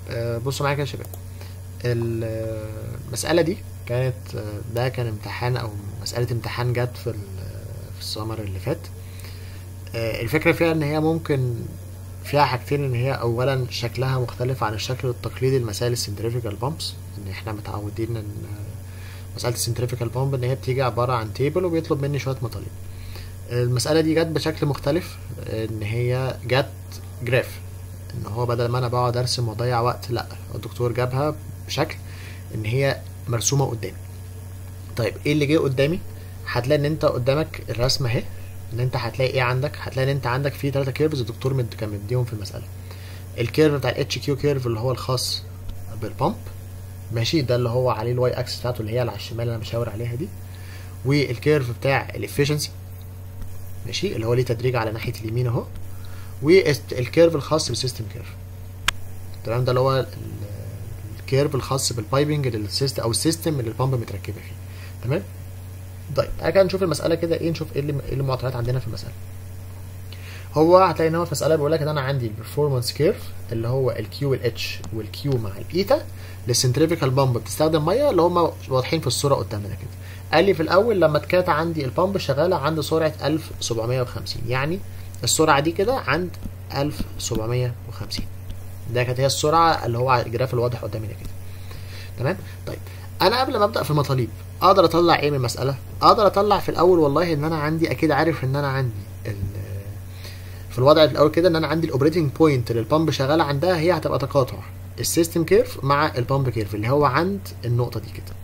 آه، بصوا معايا كده يا شباب المسألة دي كانت آه، ده كان امتحان أو مسألة امتحان جت في ال- في السمر اللي فات آه، الفكرة فيها إن هي ممكن فيها حاجتين إن هي أولا شكلها مختلف عن الشكل التقليدي لمسائل السنتريفيكال بامبس إن إحنا متعودين إن آه، مسألة السنتريفيكال بامب إن هي بتيجي عبارة عن تيبل وبيطلب مني شوية مطالب المسألة دي جت بشكل مختلف إن هي جت جراف ان هو بدل ما انا بقعد ارسم واضيع وقت لا الدكتور جابها بشكل ان هي مرسومه قدامي طيب ايه اللي جه قدامي هتلاقي ان انت قدامك الرسمه اهي ان انت هتلاقي ايه عندك هتلاقي ان انت عندك في ثلاثه كيرفز الدكتور مد كان مديهم في المساله الكيرف بتاع الاتش كيو كيرف اللي هو الخاص بالبامب ماشي ده اللي هو عليه الواي اكسس بتاعته اللي هي اللي على الشمال اللي انا مشاور عليها دي والكيرف بتاع الافشنسي ماشي اللي هو ليه تدريج على ناحيه اليمين اهو والكيرف الخاص بالسيستم كيرف تمام ده اللي هو ال- الكيرف الخاص بالبايبنج للسيستم او السيستم اللي البامب متركبه فيه تمام طيب تعالى كده نشوف المساله كده ايه نشوف ايه اللي ايه المعطيات عندنا في المساله هو هتلاقي ان هو في المساله بيقول لك ان انا عندي البرفورمانس كيرف اللي هو الكيو والاتش والكيو مع الايتا للسنتريفيكال بامب بتستخدم ميه اللي هم واضحين في الصوره قدامنا كده قال لي في الاول لما كانت عندي البامب شغاله عند سرعه 1750 يعني السرعه دي كده عند 1750 ده كانت هي السرعه اللي هو على الجراف الواضح قدامي ده كده تمام طيب انا قبل ما ابدا في المطالب اقدر اطلع ايه من المساله اقدر اطلع في الاول والله ان انا عندي اكيد عارف ان انا عندي ال- في الوضع الاول كده ان انا عندي الاوبريتنج بوينت اللي البامب شغاله عندها هي هتبقى تقاطع السيستم كيرف مع البامب كيرف اللي هو عند النقطه دي كده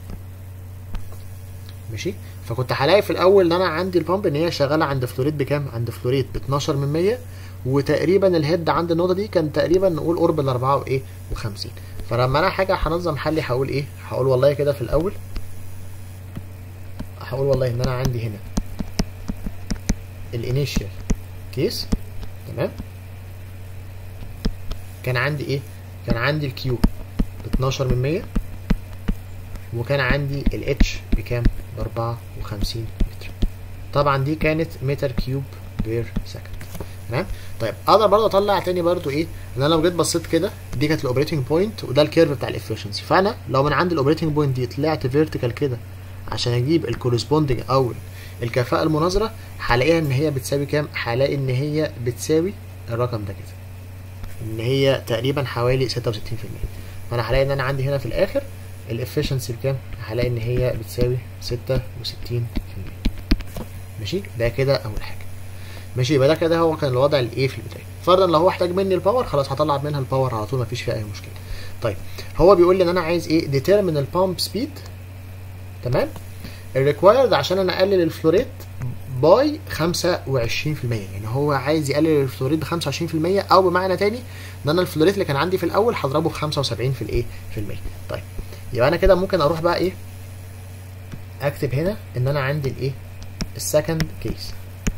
ماشي فكنت هلاقي في الاول ان انا عندي البامب ان هي شغاله عند فلوريت بكام عند فلوريت ب 12 من 100 وتقريبا الهيد عند النقطه دي كان تقريبا نقول قرب ال 4 وايه و50 فلما انا حاجه هنظم حلي هقول ايه هقول والله كده في الاول هقول والله ان انا عندي هنا الانيشال كيس تمام كان عندي ايه كان عندي الكيو ب 12 من 100 وكان عندي الاتش بكام ب 54 متر طبعا دي كانت متر كيوب بير سكند تمام طيب اقدر برضه اطلع تاني برضه ايه ان انا لو جيت بصيت كده دي كانت الاوبريتنج بوينت وده الكيرف بتاع الافشنسي فانا لو من عند الاوبريتنج بوينت دي طلعت فيرتيكال كده عشان اجيب الكورسبوندنج او الكفاءه المناظره هلاقيها ان هي بتساوي كام هلاقي ان هي بتساوي الرقم ده كده ان هي تقريبا حوالي 66% فانا هلاقي ان انا عندي هنا في الاخر الافشنسي بكام هلاقي ان هي بتساوي 66% ماشي ده كده اول حاجه ماشي يبقى ده كده هو كان الوضع الايه في البدايه فرضا لو هو احتاج مني الباور خلاص هطلع منها الباور على طول مفيش فيها اي مشكله طيب هو بيقول لي ان انا عايز ايه ديترمين البامب سبيد تمام الريكوايرد عشان انا اقلل الفلوريت باي 25% يعني هو عايز يقلل الفلوريت ب 25% او بمعنى تاني ان انا الفلوريت اللي كان عندي في الاول هضربه ب 75 في الايه في المية طيب يبقى انا كده ممكن اروح بقى ايه اكتب هنا ان انا عندي الايه السكند كيس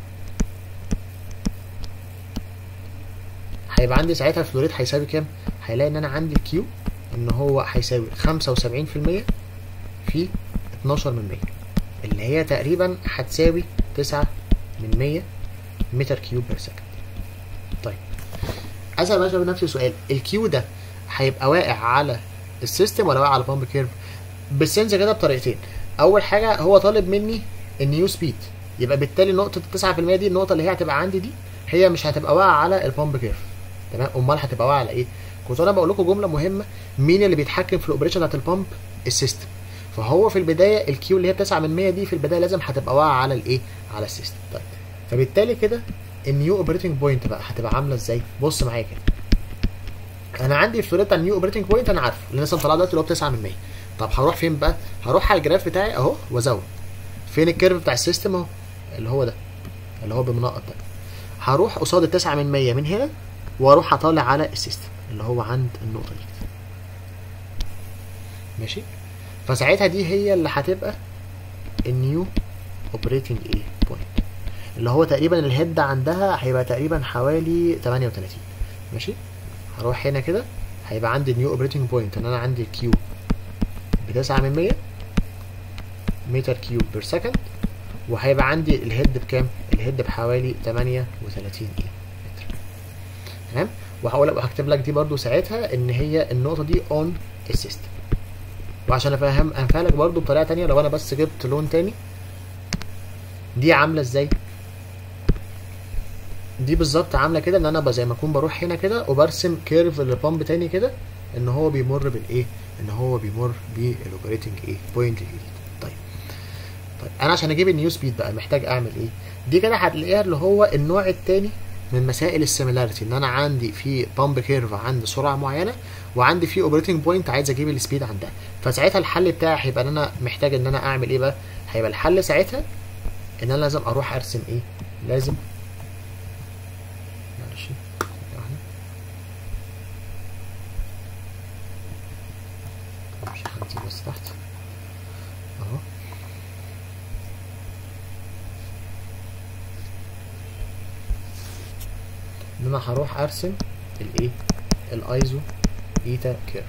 هيبقى عندي ساعتها الفلوريت هيساوي كام هيلاقي ان انا عندي الكيو ان هو هيساوي 75% في 12 من 100 اللي هي تقريبا هتساوي 9 من 100 متر كيوب بير سكند طيب اسال بقى شباب نفسي سؤال الكيو ده هيبقى واقع على السيستم ولا واقع على البامب كيرف بالسنس كده بطريقتين اول حاجه هو طالب مني النيو سبيد يبقى بالتالي نقطه 9% دي النقطه اللي هي هتبقى عندي دي هي مش هتبقى واقعه على البامب كيرف تمام امال هتبقى واقعه على ايه كنت انا بقول لكم جمله مهمه مين اللي بيتحكم في الاوبريشن بتاعت البامب السيستم فهو في البدايه الكيو اللي هي 9 من 100 دي في البدايه لازم هتبقى واقعه على الايه على السيستم طيب فبالتالي كده النيو اوبريتنج بوينت بقى هتبقى عامله ازاي بص معايا كده انا عندي الفلوريت بتاع النيو اوبريتنج بوينت انا عارفه اللي لسه مطلعه دلوقتي اللي هو 9 من 100 طب هروح فين بقى هروح على الجراف بتاعي اهو وازود فين الكيرف بتاع السيستم اهو اللي هو ده اللي هو بمنقط ده هروح قصاد ال 9 من 100 من هنا واروح اطالع على السيستم اللي هو عند النقطه دي كده ماشي فساعتها دي هي اللي هتبقى النيو اوبريتنج ايه بوينت اللي هو تقريبا الهيد عندها هيبقى تقريبا حوالي 38 ماشي هروح هنا كده هيبقى عندي النيو اوبريتنج بوينت ان انا عندي الكيو ب 9 من 100 متر كيوب بير سكند وهيبقى عندي الهيد بكام؟ الهيد بحوالي 38 ايه متر تمام وهقول وهكتب لك دي برضو ساعتها ان هي النقطه دي اون السيستم وعشان افهم انفع لك برضو بطريقه تانية لو انا بس جبت لون تاني دي عامله ازاي دي بالظبط عامله كده ان انا ب- زي ما اكون بروح هنا كده وبرسم كيرف للبامب تاني كده ان هو بيمر بالايه ان هو بيمر بالاوبريتنج ايه بوينت الجديد طيب طيب انا عشان اجيب النيو سبيد بقى محتاج اعمل ايه دي كده هتلاقيها اللي هو النوع التاني من مسائل السيميلاريتي ان انا عندي في بامب كيرف عند سرعه معينه وعندي في اوبريتنج بوينت عايز اجيب السبيد عندها فساعتها الحل بتاعي هيبقى ان انا محتاج ان انا اعمل ايه بقى هيبقى الحل ساعتها ان انا لازم اروح ارسم ايه لازم معلش ثانية واحدة. مش هنزل بس تحت اهو ان انا هروح ارسم الايه الايزو ايتا كيرف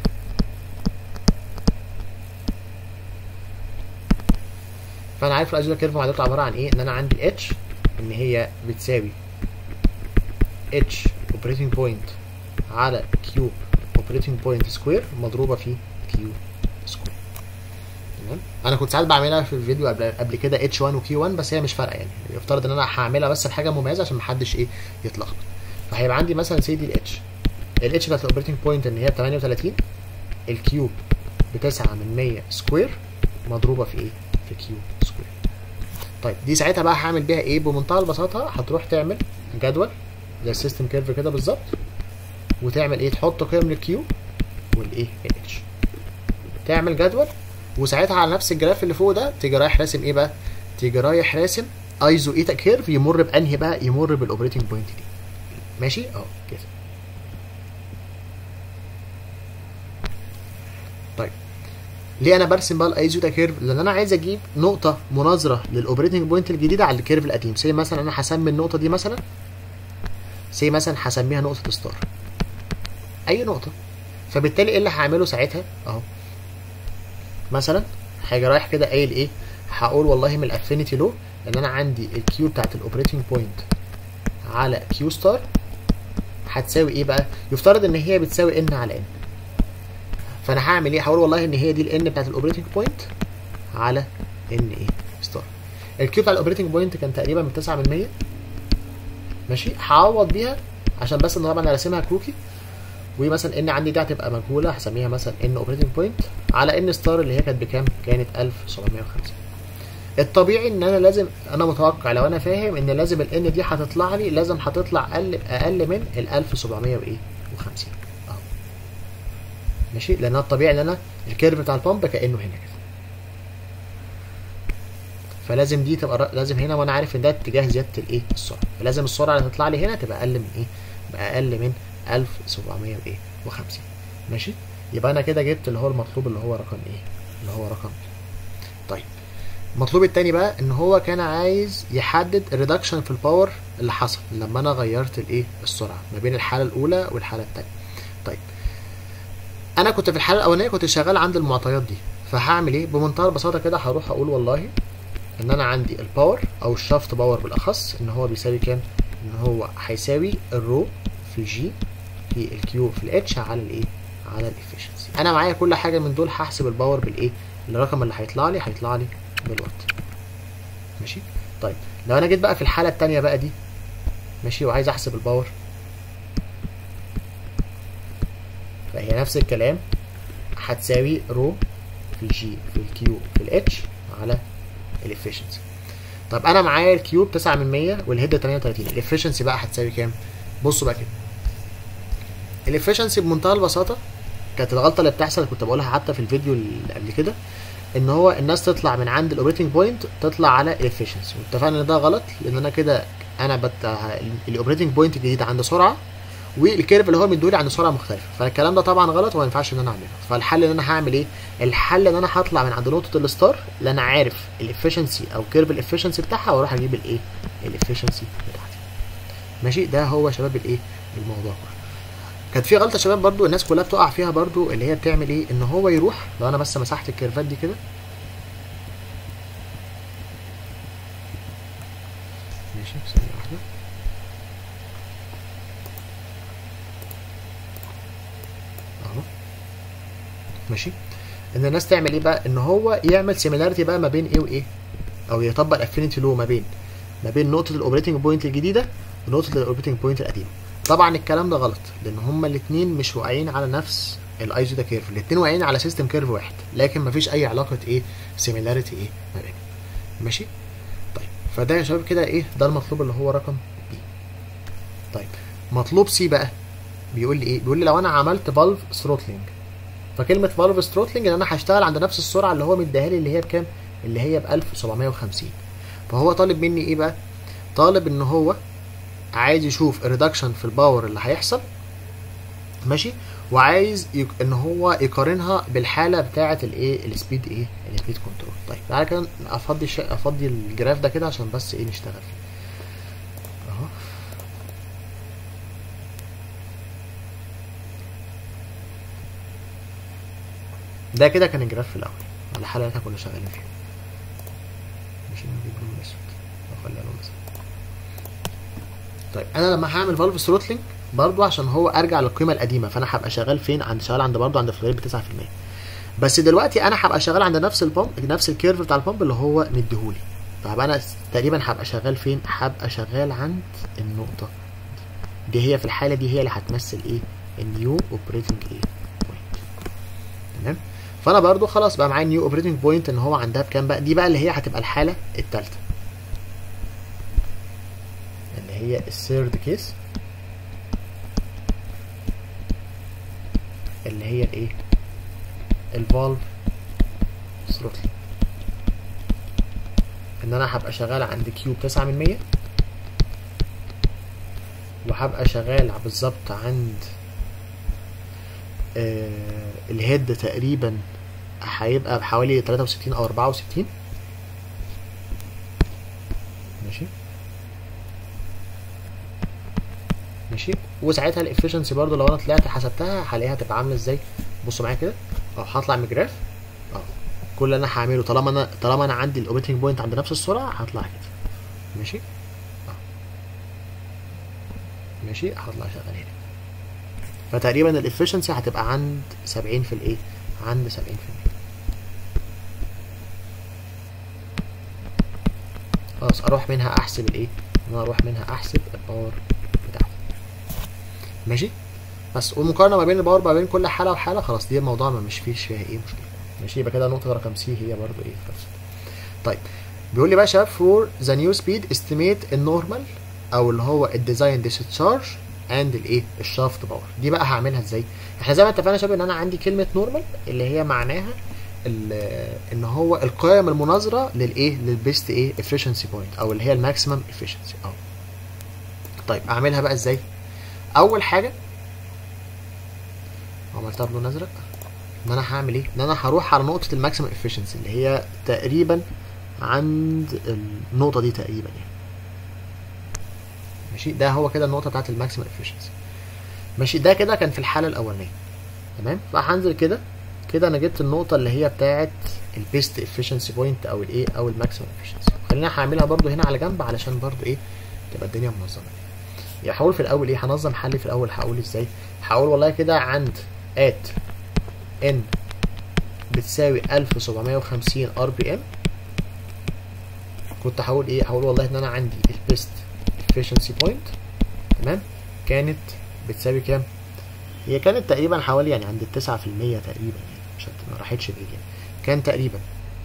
فانا عارف الايزو كيرف معادلته عباره عن ايه ان انا عندي اتش ان هي بتساوي اتش اوبريتنج بوينت على كيوب اوبريتنج بوينت سكوير مضروبه في كيو سكوير تمام انا كنت ساعات بعملها في الفيديو قبل قبل كده اتش 1 وكيو 1 بس هي مش فارقه يعني يفترض ان انا هعملها بس بحاجه مميزه عشان محدش ايه يتلخبط فهيبقى عندي مثلا سي دي الاتش الاتش بتاعت الاوبريتنج بوينت ان هي 38 الكيوب ب 9 من 100 سكوير مضروبه في ايه في كيو سكوير طيب دي ساعتها بقى هعمل بيها ايه بمنتهى البساطه هتروح تعمل جدول زي السيستم كيرف كده بالظبط وتعمل ايه تحط قيم للكيو والايه الاتش تعمل جدول وساعتها على نفس الجراف اللي فوق ده تيجي رايح راسم ايه بقى تيجي رايح راسم ايزو ايتا كيرف يمر بانهي بقى يمر بالاوبريتنج بوينت دي ماشي اه كده طيب ليه انا برسم بقى الايزو ده كيرف لان انا عايز اجيب نقطه مناظره للاوبريتنج بوينت الجديده على الكيرف القديم زي مثلا انا هسمي النقطه دي مثلا سي مثلا هسميها نقطه ستار اي نقطه فبالتالي ايه اللي هعمله ساعتها اهو مثلا هاجي رايح كده قايل ايه هقول والله من الافينيتي لو ان انا عندي الكيو بتاعت الاوبريتنج بوينت على كيو ستار هتساوي ايه بقى يفترض ان هي بتساوي ان على ان فانا هعمل ايه هقول والله ان هي دي الان بتاعت الاوبريتنج بوينت على ان ايه ستار الكيو بتاع الاوبريتنج بوينت كان تقريبا من 9 من 100 ماشي هعوض بيها عشان بس ان طبعا انا راسمها كروكي ومثلا ان عندي دي هتبقى مجهوله هسميها مثلا ان اوبريتنج بوينت على ان ستار اللي هي كانت بكام كانت 1750 الطبيعي ان انا لازم انا متوقع لو انا فاهم ان لازم الان دي هتطلع لي لازم هتطلع اقل اقل من ال 1700 وايه و50 اهو ماشي لان الطبيعي ان انا الكيرف بتاع البامب كانه هنا كده فلازم دي تبقى ر- لازم هنا وانا عارف ان ده اتجاه زياده الايه السرعه فلازم السرعه اللي تطلع لي هنا تبقى اقل من ايه تبقى اقل من 1700 وايه و50 ماشي يبقى انا كده جبت اللي هو المطلوب اللي هو رقم ايه اللي هو رقم طيب المطلوب التاني بقى ان هو كان عايز يحدد الريدكشن في الباور اللي حصل لما انا غيرت الايه السرعه ما بين الحاله الاولى والحاله التانيه طيب انا كنت في الحاله الاولانيه كنت شغال عند المعطيات دي فهعمل ايه بمنتهى البساطه كده هروح اقول والله ان انا عندي الباور او الشافت باور بالاخص ان هو بيساوي كام ان هو هيساوي الرو في جي في الكيو في الاتش على الايه على الافشنسي انا معايا كل حاجه من دول هحسب الباور بالايه الرقم اللي هيطلع لي هيطلع لي بالوات ماشي طيب لو انا جيت بقى في الحاله التانية بقى دي ماشي وعايز احسب الباور فهي نفس الكلام هتساوي رو في جي في الكيو في الاتش على الافشنسي طب انا معايا الكيوب 9 من 100 والهيد 38 الافشنسي بقى هتساوي كام بصوا بقى كده الافشنسي بمنتهى البساطه كانت الغلطه اللي بتحصل كنت بقولها حتى في الفيديو اللي قبل كده ان هو الناس تطلع من عند الاوبريتنج بوينت تطلع على الافشنسي واتفقنا ان ده غلط لان انا كده انا بت الاوبريتنج بوينت الجديد عند سرعه والكيرف اللي هو مديولي عند سرعه مختلفه فالكلام ده طبعا غلط وما ينفعش ان انا اعمله فالحل ان انا هعمل ايه الحل ان انا هطلع من عند نقطه الستار اللي انا عارف الافشنسي او كيرف الافشنسي بتاعها واروح اجيب الايه الافشنسي بتاعتي ماشي ده هو شباب الايه الموضوع كله كانت في غلطه شباب برضو الناس كلها بتقع فيها برضو اللي هي بتعمل ايه ان هو يروح لو انا بس مسحت الكيرفات دي كده ماشي ثانيه واحده اهو ماشي ان الناس تعمل ايه بقى ان هو يعمل سيميلاريتي بقى ما بين ايه وايه او يطبق الافينيتي لو ما بين ما بين نقطه الاوبريتنج بوينت الجديده ونقطه الاوبريتنج بوينت القديمه طبعا الكلام ده غلط لان هما الاثنين مش واقعين على نفس الايزو ده كيرف الاثنين واقعين على سيستم كيرف واحد لكن مفيش اي علاقه ايه سيميلاريتي ايه ما بينهم ماشي طيب فده يا شباب كده ايه ده المطلوب اللي هو رقم بي طيب مطلوب سي بقى بيقول لي ايه بيقول لي لو انا عملت فالف ثروتلينج فكلمه فالف ثروتلينج ان انا هشتغل عند نفس السرعه اللي هو مديها لي اللي هي بكام اللي هي ب 1750 فهو طالب مني ايه بقى طالب ان هو عايز يشوف الريدكشن في الباور اللي هيحصل ماشي وعايز يك... ان هو يقارنها بالحاله بتاعه الايه السبيد ايه السبيد كنترول طيب تعالى كده افضي ش... افضي الجراف ده كده عشان بس ايه نشتغل فيه اهو ده كده كان الجراف في الاول على الحاله اللي احنا كنا شغالين فيها مش نجيب لون اسود او خليها لون اسود طيب انا لما هعمل فالف ثروتلينج برضو عشان هو ارجع للقيمه القديمه فانا هبقى شغال فين عند شغال عند برضو عند فلوريد ب 9% بس دلوقتي انا هبقى شغال عند نفس البامب نفس الكيرف بتاع البامب اللي هو مديهولي فهبقى انا تقريبا هبقى شغال فين هبقى شغال عند النقطه دي, دي هي في الحاله دي هي اللي هتمثل ايه النيو اوبريتنج ايه بوينت تمام فانا برضو خلاص بقى معايا نيو اوبريتنج بوينت ان هو عندها بكام بقى دي بقى اللي هي هتبقى الحاله الثالثه اللي هي الثيرد كيس اللي هي الايه الفالف ثروتل ان انا هبقى شغال عند كيوب تسعة من مية وهبقى شغال بالظبط عند آه الهيد تقريبا هيبقى بحوالي تلاتة وستين او اربعة وستين ماشي ماشي وساعتها الافشنسي برضو لو انا طلعت حسبتها هلاقيها هتبقى عامله ازاي بصوا معايا كده اه هطلع من الجراف اه كل اللي انا هعمله طالما انا طالما انا عندي الاوبريتنج بوينت عند نفس السرعه هطلع كده ماشي اه ماشي هطلع شغال هنا فتقريبا الافشنسي هتبقى عند 70 في الايه عند 70 في المية خلاص اروح منها احسب الايه انا اروح منها احسب الباور بتاعتي ماشي بس والمقارنه ما بين الباور ما بين كل حاله وحاله خلاص دي الموضوع ما مش فيش فيها ايه مشكله ماشي يبقى كده نقطه رقم سي هي برضو ايه خلصت طيب بيقول لي بقى شباب فور ذا نيو سبيد استيميت النورمال او اللي هو الديزاين ديسشارج اند الايه الشافت باور دي بقى هعملها ازاي احنا زي ما اتفقنا يا شباب ان انا عندي كلمه نورمال اللي هي معناها ان هو القيم المناظره للايه للبيست ايه efficiency بوينت او اللي هي الماكسيمم efficiency اه طيب اعملها بقى ازاي اول حاجه عملتها بلون ازرق ان انا هعمل ايه ان انا هروح على نقطه الماكسيمم efficiency اللي هي تقريبا عند النقطه دي تقريبا يعني ماشي ده هو كده النقطه بتاعت الماكسيمم efficiency ماشي ده كده كان في الحاله الاولانيه تمام فهنزل كده كده انا جبت النقطه اللي هي بتاعت البيست efficiency بوينت او الايه او الماكسيمم efficiency خلينا هعملها برده هنا على جنب علشان برده ايه تبقى الدنيا منظمه يعني هقول في الاول ايه هنظم حلي في الاول هقول ازاي هقول والله كده عند ات ان بتساوي 1750 ار بي ام كنت هقول ايه هقول والله ان انا عندي البيست efficiency بوينت تمام كانت بتساوي كام هي كانت تقريبا حوالي يعني عند التسعة في المية تقريبا يعني مش ما راحتش بعيد يعني كان تقريبا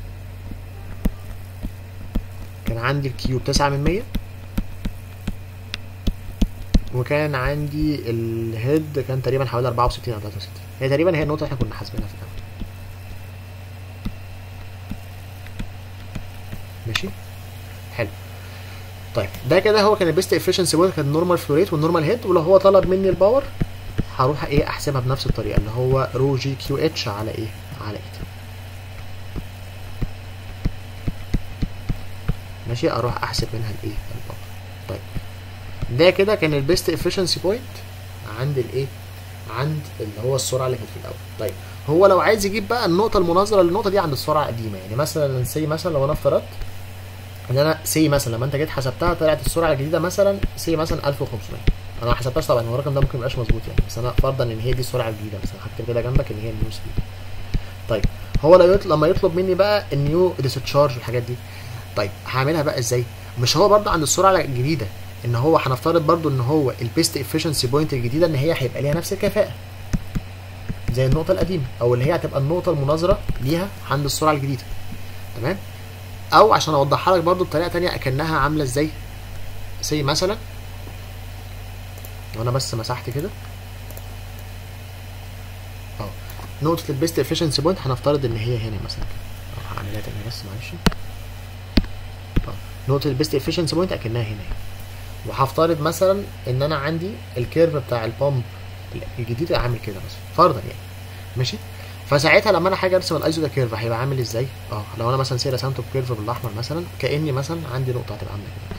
كان عندي الكيوب تسعة من مية وكان عندي الهيد كان تقريبا حوالي أربعة وستين أو تلاتة وستين هي تقريبا هي النقطة اللي احنا كنا حاسبينها في الأول ماشي حلو طيب ده كده هو كان البيست افشنسي بوينت كان النورمال فلو ريت والنورمال هيد ولو هو طلب مني الباور هروح ايه احسبها بنفس الطريقه اللي هو رو جي كيو اتش على ايه على ايه ماشي اروح احسب منها الايه الباور طيب ده كده كان البيست افشنسي بوينت عند الايه عند اللي هو السرعه اللي كانت في الاول طيب هو لو عايز يجيب بقى النقطه المناظره للنقطه دي عند السرعه القديمه يعني مثلا سي مثلا لو انا افترضت ان انا سي مثلا لما انت جيت حسبتها طلعت السرعه الجديده مثلا سي مثلا 1500 انا ما حسبتهاش طبعا هو الرقم ده ممكن يبقاش مظبوط يعني بس انا فرضا ان هي دي السرعه الجديده مثلا هكتب كده جنبك ان هي النيو سبيد طيب هو لو يطلب لما يطلب مني بقى النيو ديسشارج والحاجات دي طيب هعملها بقى ازاي مش هو برضه عند السرعه الجديده ان هو هنفترض برضه ان هو البيست افشنسي بوينت الجديده ان هي هيبقى ليها نفس الكفاءه زي النقطه القديمه او اللي هي هتبقى النقطه المناظره ليها عند السرعه الجديده تمام او عشان اوضحها لك برضه بطريقه تانية اكنها عامله ازاي زي مثلا لو انا بس مسحت كده اه نقطه البيست افشنسي بوينت هنفترض ان هي هنا مثلا اه هعملها تاني بس معلش اه نقطه البيست افشنسي بوينت اكنها هنا وهفترض مثلا ان انا عندي الكيرف بتاع البامب الجديد عامل كده مثلا فرضا يعني ماشي فساعتها لما انا حاجه ارسم الايزو ده كيرف هيبقى عامل ازاي اه لو انا مثلا سي رسمته بكيرف بالاحمر مثلا كاني مثلا عندي نقطه هتبقى عامله كده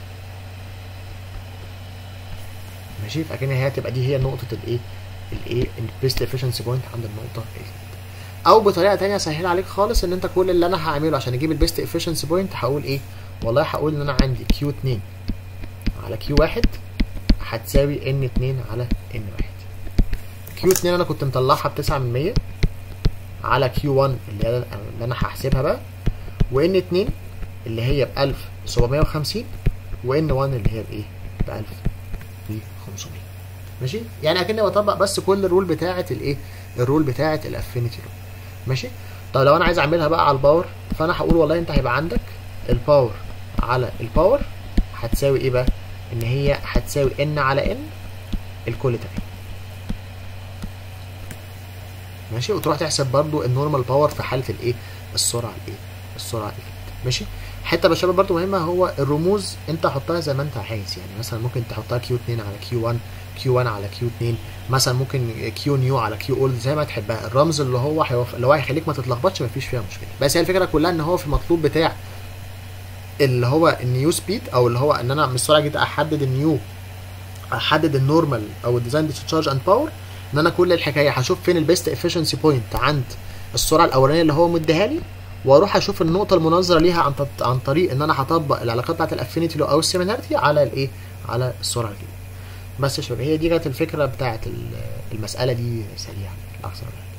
ماشي فاكن هي هتبقى دي هي نقطه الايه الايه البيست افشنسي بوينت عند النقطه الجديده او بطريقه تانية اسهل عليك خالص ان انت كل اللي انا هعمله عشان اجيب البيست افشنسي بوينت هقول ايه والله هقول ان انا عندي كيو 2 على كيو 1 هتساوي ان 2 على ان 1 كيو 2 انا كنت مطلعها ب 9 من 100 على كيو 1 اللي هي اللي انا هحسبها بقى وان 2 اللي هي ب 1750 وان 1 اللي هي بايه؟ ب 1500 ماشي؟ يعني اكني بطبق بس كل الرول بتاعه الايه؟ الرول بتاعه الافينيتي رول ماشي؟ طب لو انا عايز اعملها بقى على الباور فانا هقول والله انت هيبقى عندك الباور على الباور هتساوي ايه بقى؟ ان هي هتساوي ان على ان الكل تاني ماشي وتروح تحسب برضو النورمال باور في حاله الايه السرعه الايه السرعه اللي فاتت ماشي حته يا شباب برضو مهمه هو الرموز انت حطها زي ما انت عايز يعني مثلا ممكن تحطها كيو 2 على كيو 1 كيو 1 على كيو 2 مثلا ممكن كيو نيو على كيو اولد زي ما تحبها الرمز اللي هو هيوف... اللي هو هيخليك ما تتلخبطش مفيش فيها مشكله بس هي الفكره كلها ان هو في المطلوب بتاع اللي هو النيو سبيد او اللي هو ان انا من السرعه جدا احدد النيو احدد النورمال او الديزاين ديسشارج اند باور ان انا كل الحكايه هشوف فين البيست افشنسي بوينت عند السرعه الاولانيه اللي هو مديها لي واروح اشوف النقطه المناظره ليها عن عن طريق ان انا هطبق العلاقات بتاعت الافينيتي او السيميلاريتي على الايه على السرعه الجديده بس يا شباب هي دي كانت الفكره بتاعت المساله دي سريعا لا اكثر